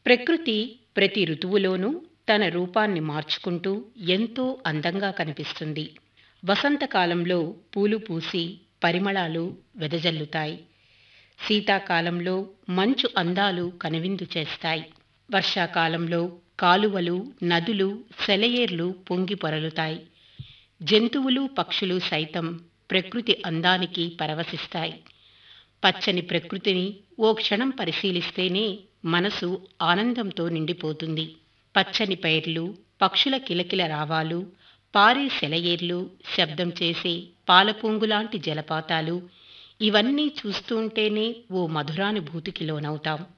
ప్రకృతి ప్రతి ఋతువులోనూ తన రూపాన్ని మార్చుకుంటూ ఎంతో అందంగా కనిపిస్తుంది వసంతకాలంలో పూలు పూసి పరిమళాలు వెదజల్లుతాయి శీతాకాలంలో మంచు అందాలు కనువిందు చేస్తాయి వర్షాకాలంలో కాలువలు నదులు సెలయేర్లు పొంగి పొరలుతాయి జంతువులు పక్షులు సైతం ప్రకృతి అందానికి పరవశిస్తాయి పచ్చని ప్రకృతిని ఓ క్షణం పరిశీలిస్తేనే మనసు ఆనందంతో నిండిపోతుంది పచ్చని పైర్లు పక్షుల కిలకిల రావాలు పారే సెలయేర్లు శబ్దం చేసే పాలపొంగులాంటి జలపాతాలు ఇవన్నీ చూస్తుంటేనే ఓ మధురానుభూతికి లోనవుతాం